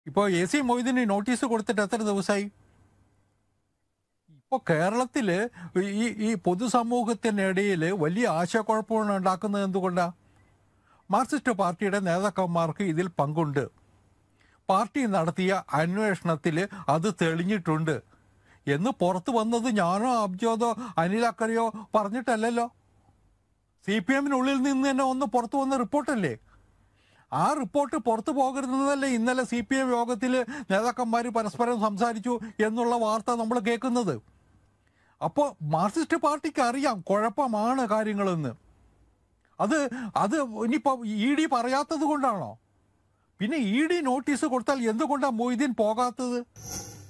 ഇപ്പോൾ A C മൊയ്തീന് notice കൊടുത്തിട്ട് എത്ര ദിവസമായി ഇപ്പോൾ കേരളത്തിൽ ഈ ഈ പൊതുസമൂഹത്തിനിടയിൽ വലിയ ആശയക്കുഴപ്പമാണ് ഉണ്ടാക്കുന്നത് എന്തുകൊണ്ടാണ് മാർക്സിസ്റ്റ് പാർട്ടിയുടെ നേതാക്കന്മാർക്ക് ഇതിൽ പങ്കുണ്ട് പാർട്ടി നടത്തിയ അന്വേഷണത്തിൽ അത് തെളിഞ്ഞിട്ടുണ്ട് എന്ന് പുറത്ത് വന്നത് ഞാനോ അബ്ജോദോ അനിലക്കരയോ പറഞ്ഞിട്ടല്ലല്ലോ സി പി എമ്മിനുള്ളിൽ നിന്ന് തന്നെ ഒന്ന് പുറത്തു വന്ന റിപ്പോർട്ടല്ലേ ആ റിപ്പോർട്ട് പുറത്തു പോകരുതെന്നല്ലേ ഇന്നലെ സി പി എം യോഗത്തിൽ നേതാക്കന്മാർ പരസ്പരം സംസാരിച്ചു എന്നുള്ള വാർത്ത നമ്മൾ കേൾക്കുന്നത് അപ്പോൾ മാർക്സിസ്റ്റ് പാർട്ടിക്ക് അറിയാം കുഴപ്പമാണ് കാര്യങ്ങളെന്ന് അത് അത് ഇനിയിപ്പോൾ ഇ ഡി പറയാത്തത് കൊണ്ടാണോ പിന്നെ ഇ ഡി നോട്ടീസ് കൊടുത്താൽ എന്തുകൊണ്ടാണ് മൊയ്തീൻ പോകാത്തത്